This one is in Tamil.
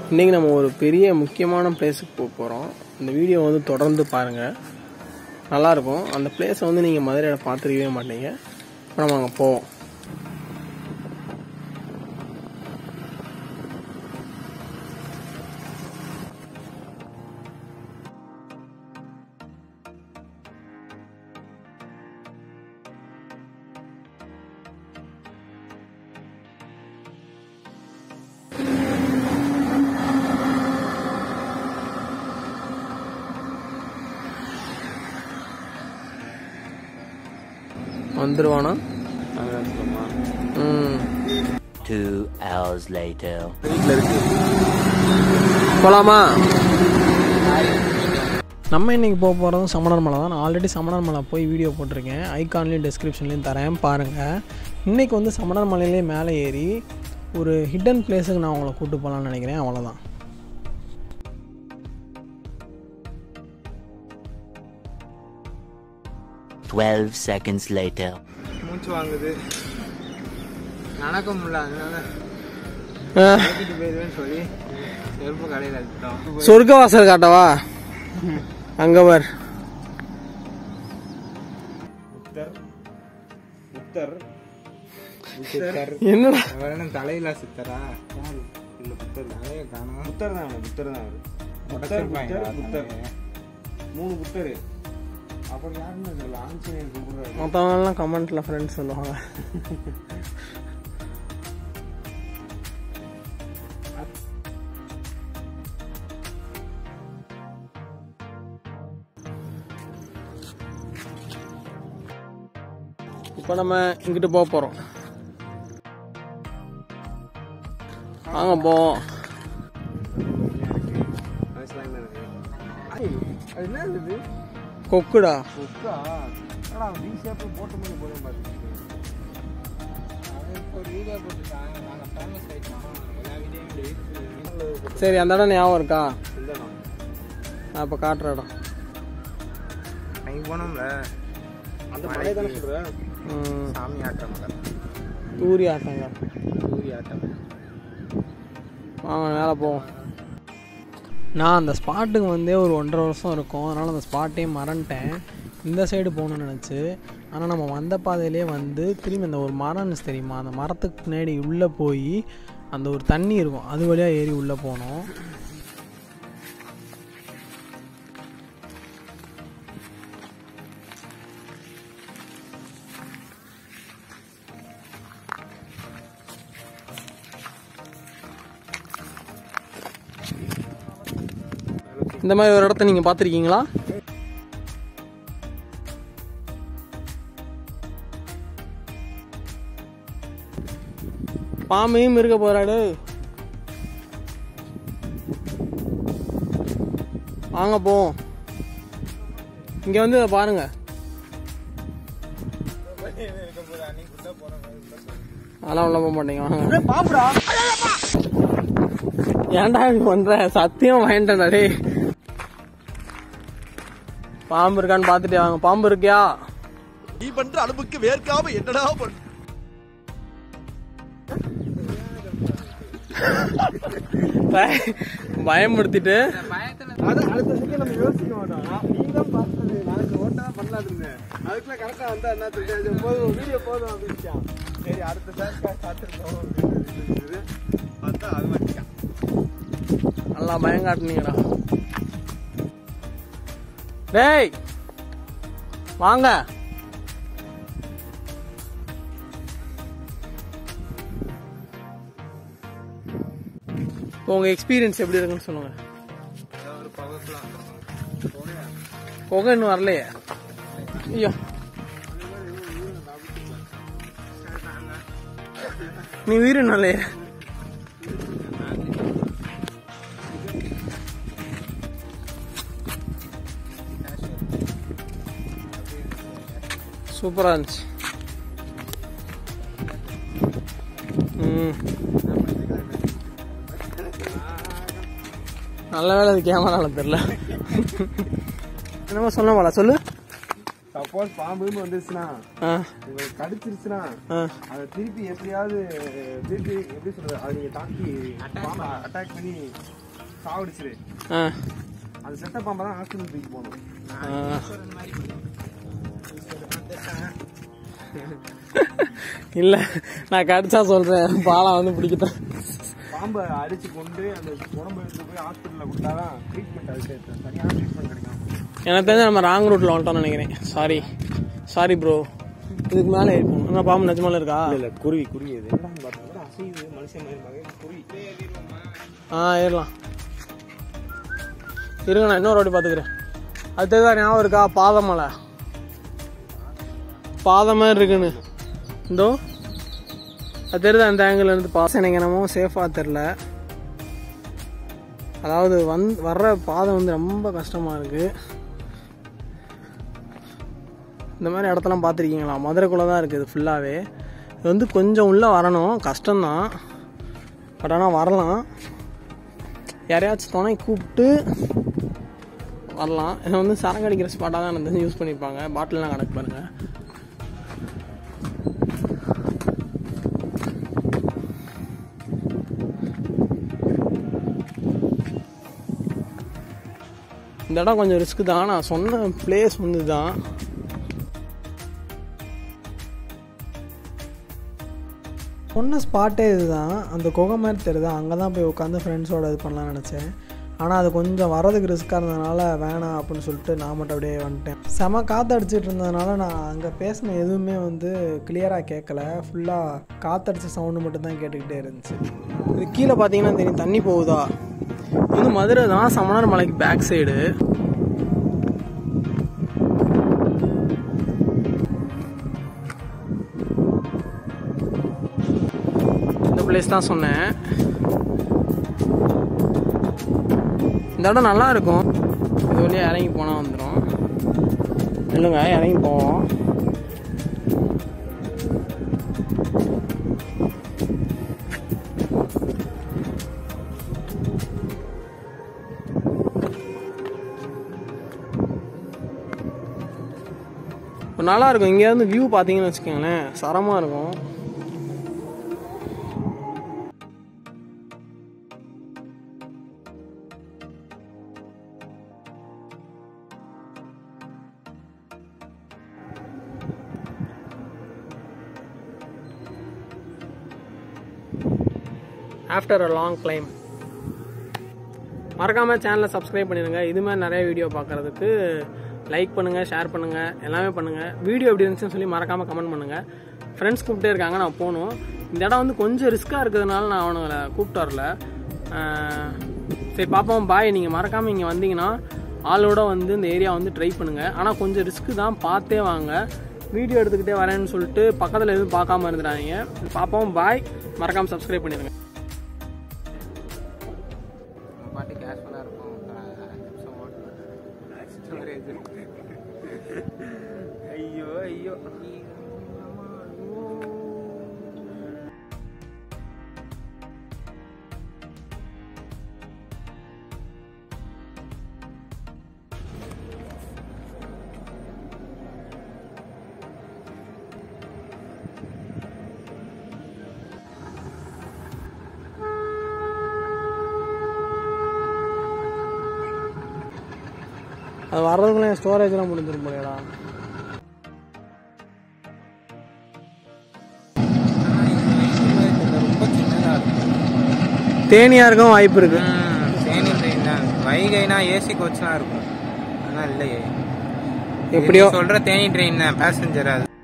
இன்றைக்கி நம்ம ஒரு பெரிய முக்கியமான பிளேஸுக்கு போக போகிறோம் இந்த வீடியோ வந்து தொடர்ந்து பாருங்கள் நல்லாயிருக்கும் அந்த பிளேஸை வந்து நீங்கள் மதுரையில் பார்த்துருக்கவே மாட்டீங்க இப்போ நம்ம அங்கே போவோம் வந்துருவானா ம் Two hours later. போலாமா நம்ம இன்னைக்கு போக போகிறதும் சமணர் மலை தான் நான் ஆல்ரெடி சமணர் மலை போய் வீடியோ போட்டிருக்கேன் ஐகான்லேயும் டிஸ்கிரிப்ஷன்லேயும் தரேன் பாருங்கள் இன்றைக்கி வந்து சமணர் மலையிலே மேலே ஏறி ஒரு ஹிடன் பிளேஸுக்கு நான் உங்களை கூப்பிட்டு போகலான்னு நினைக்கிறேன் அவ்வளோதான் Twelve seconds later. மூச்சு வாங்குது நடக்க முடியல அதனால நடத்திட்டு போயிடுவேன்னு சொல்லி செருப்பு கடையில் எடுத்துட்டோம் சொர்க்க வாசல் காட்டவா அங்கே பார் புத்தர் புத்தர் புத்தர் என்னடா அவர் என்ன தலையில சித்தரா யாரு இல்ல புத்தர் தலைய காணும் புத்தர் தான் புத்தர் தான் அவரு புத்தர் புத்தர் புத்தர் மூணு புத்தர் அப்புறம் யாருன்னு தெரியல ஆஞ்சநேயர் கும்பிடுறாரு மற்றவங்கலாம் கமெண்ட்டில் ஃப்ரெண்ட்ஸ் சொல்லுவாங்க இப்போ நம்ம இங்கிட்டு போக போகிறோம் வாங்க போவோம் வயசுலாம் என்ன இருக்கு ஐய், அது என்ன இது கொக்குடா உக்கா என்னடா வி ஷேப் போட்ட மாதிரி போட மாட்டேங்குது அவன் இப்போ வீடியோ போட்டுட்டாங்க நாங்கள் ஃபேமஸ் ஆயிட்டோம் எல்லா வீடியோவும் சரி அந்த இடம் ஞாபகம் இருக்கா இல்லைண்ணா நான் இப்போ காட்டுற இடம் அங்கே போனோம்ல அந்த மலை தானே சொல்ற ம், சாமி ஆட்டம் மலை தூரி ஆட்டங்க சூரிய ஆட்டம் வாங்க மேலே போவோம் நான் அந்த ஸ்பாட்டுக்கு வந்தே ஒரு ஒன்றரை வருஷம் இருக்கும் அதனால் அந்த ஸ்பாட்டையும் மறந்துட்டேன் இந்த சைடு போகணும்னு நினச்சி ஆனால் நம்ம வந்த பாதையிலே வந்து திரும்பி அந்த ஒரு மரம் இருந்துச்சு தெரியுமா அந்த மரத்துக்கு பின்னாடி உள்ளே போய் அந்த ஒரு தண்ணி இருக்கும் அது வழியாக ஏறி உள்ளே போனோம் இந்த மாதிரி ஒரு இடத்த நீங்கள் பார்த்துருக்கீங்களா பாம்பையும் இருக்க போறாடு வாங்க போவோம் இங்க வந்து இதை பாருங்க அதெல்லாம் உள்ள போக மாட்டீங்க வாங்க ஏன்டா இப்படி பண்ற சத்தியம் வாங்கிட்டேன்டா டேய் பாம்பு இருக்கான்னு பாத்துட்டு வாங்க பாம்பு இருக்கியா நீ பண்ற அளவுக்கு வேர்க்காம என்னடா பண்ண பய- பயமுறுத்திட்டு அது அடுத்த செகண்ட் நம்ம யோசிக்க மாட்டோம் நீ தான் பார்த்தது நாளைக்கு ஓட்டா பண்ணலாது இருந்தேன் அதுக்குள்ள கரெக்டா வந்தா என்ன தெரியாது போதும் வீடியோ போதும் அப்படின்ட்டான் சரி அடுத்த சார் காத்திருக்கோம் அப்படின்னு இருந்தது. பார்த்தா அது வச்சுட்டான் நல்லா பயம் காட்டுனீங்கடா டேய் வாங்க இப்போ உங்க எக்ஸ்பீரியன்ஸ் எப்படி இருக்குன்னு சொல்லுங்க ஒரு பவர்ஃபுல்லாக புகை இன்னும் வரலையே ஐயோ நீ உயிரினாலே சூப்பரா இருந்துச்சு ம் நல்ல வேலை அது கேமரால தெரியல என்னமோ சொன்ன போல சொல்லு சப்போஸ் பாம்புன்னு வந்துருச்சுன்னா ஆ உங்களுக்கு கடிச்சிருச்சுன்னா ஆ அதை திருப்பி எப்படியாவது திருப்பி எப்படி சொல்றது அதை நீங்க தாக்கி பாம்பை அட்டாக் பண்ணி சாவடிச்சிரு ஆ அது செத்த பாம்பை தான் ஹாஸ்பிட்டல் தூக்கி போகணும் ஆ. இல்ல நான் கடிச்சா சொல்றேன் பாலா வந்து பிடிக்கத்தான் பாம்பை அடிச்சு கொண்டு அந்த உடம்பு எடுத்து போய் ஹாஸ்பிட்டலில் கொடுத்தாதான் ட்ரீட்மெண்ட் அதுக்கு சரியான ட்ரீட்மெண்ட் கிடைக்கும் எனக்கு தெரிஞ்சு நம்ம ராங் ரூட்ல வந்துட்டோம்னு நினைக்கிறேன் சாரி சாரி ப்ரோ இதுக்கு மேலே இருக்கும் ஆனால் பாம்பு நிஜமால இருக்கா இல்ல குருவி குருவி இது என்னடான்னு பார்த்தா அசையுது மனுஷன் மாதிரி மகன் குருவி ஆ ஏறலாம் இருங்க நான் இன்னொரு வாட்டி பார்த்துக்கிறேன் அது தெரியுதா ஞாபகம் இருக்கா பாதமலை பாதம் மாதிரி இருக்குன்னு இந்தோ அது தெரியுதா அந்த ஆங்கிள் இருந்து பாசம் எனக்கு என்னமோ சேஃபாக தெரில அதாவது வந் வர்ற பாதை வந்து ரொம்ப கஷ்டமாக இருக்குது இந்த மாதிரி இடத்தெல்லாம் பார்த்துருக்கீங்களா மதுரைக்குள்ளே தான் இருக்குது ஃபுல்லாகவே இது வந்து கொஞ்சம் உள்ளே வரணும் கஷ்டம்தான் பட் ஆனால் வரலாம் யாரையாச்சும் துணை கூப்பிட்டு வரலாம் இது வந்து சரக்கு அடிக்கிற ஸ்பாட்டாக தான் வந்து யூஸ் பண்ணியிருப்பாங்க பாட்டில்லாம் கணக்கு பாருங்க இந்த இடம் கொஞ்சம் ரிஸ்க் தான் நான் சொன்ன பிளேஸ் வந்து தான் சொன்ன ஸ்பாட்டே இதுதான் அந்த குகை மாதிரி தெரியுது அங்கே தான் போய் உட்காந்து ஃப்ரெண்ட்ஸோட இது பண்ணலாம்னு நினச்சேன் ஆனால் அது கொஞ்சம் வரதுக்கு ரிஸ்க்காக இருந்ததுனால வேணாம் அப்படின்னு சொல்லிட்டு நான் மட்டும் அப்படியே வந்துட்டேன் செம காற்று அடிச்சிட்டு இருந்ததுனால நான் அங்கே பேசின எதுவுமே வந்து கிளியராக கேட்கல ஃபுல்லாக காற்றடிச்ச சவுண்டு மட்டும் தான் கேட்டுக்கிட்டே இருந்துச்சு இது கீழே பார்த்தீங்கன்னா தெரியும் தண்ணி போகுதா இது வந்து மதுரை தான் சமணர் மலைக்கு பேக் சைடு இந்த பிளேஸ் தான் சொன்னேன் இந்த இடம் நல்லா இருக்கும் இது வழியாக இறங்கி போனால் வந்துடும் இல்லைங்க இறங்கி போவோம் இப்போ நல்லா இருக்கும் இங்கேருந்து வியூ பார்த்தீங்கன்னு வச்சுக்கோங்களேன் சரமாக இருக்கும் ஆஃப்டர் அ லாங் கிளைம் மறக்காமல் சேனலை சப்ஸ்கிரைப் பண்ணிடுங்க இது மாதிரி நிறைய வீடியோ பார்க்குறதுக்கு லைக் பண்ணுங்கள் ஷேர் பண்ணுங்கள் எல்லாமே பண்ணுங்கள் வீடியோ எப்படி இருந்துச்சுன்னு சொல்லி மறக்காமல் கமெண்ட் பண்ணுங்கள் ஃப்ரெண்ட்ஸ் கூப்பிட்டே இருக்காங்க நான் போகணும் இந்த இடம் வந்து கொஞ்சம் ரிஸ்க்காக இருக்கிறதுனால நான் அவனுங்களை கூப்பிட்டு வரல ஆஹ் சரி பார்ப்போம் பாய் நீங்கள் மறக்காமல் இங்கே வந்தீங்கன்னா ஆளோட வந்து இந்த ஏரியா வந்து ட்ரை பண்ணுங்கள் ஆனால் கொஞ்சம் ரிஸ்க்கு தான் பார்த்தே வாங்க வீடியோ எடுத்துக்கிட்டே வரேன்னு சொல்லிட்டு பக்கத்தில் எதுவும் பார்க்காம இருந்துடாதீங்க பார்ப்போம் பாய் மறக்காமல் சப்ஸ்கிரைப் பண்ணிடுங்க பாட்டு கேஷுவலாக இருக்கும் அஞ்சு நிமிஷம் ஓடும் ஸ்டோரேஜ் ஐயோ ஐயோ அது வர்றதுக்குள்ள என் ஸ்டோரேஜ்லாம் முடிஞ்சிரும் போலடா ரொம்ப சின்னதாக இருக்கும் தேனியா இருக்கும் வாய்ப்பு இருக்கு சேனி ட்ரெயின் தான் வைகைனா ஏசி கோச்லாம் இருக்கும் ஆனால் இல்லையே எப்படியோ சொல்கிற தேனி ட்ரெயின் தான் பேசஞ்சர் அது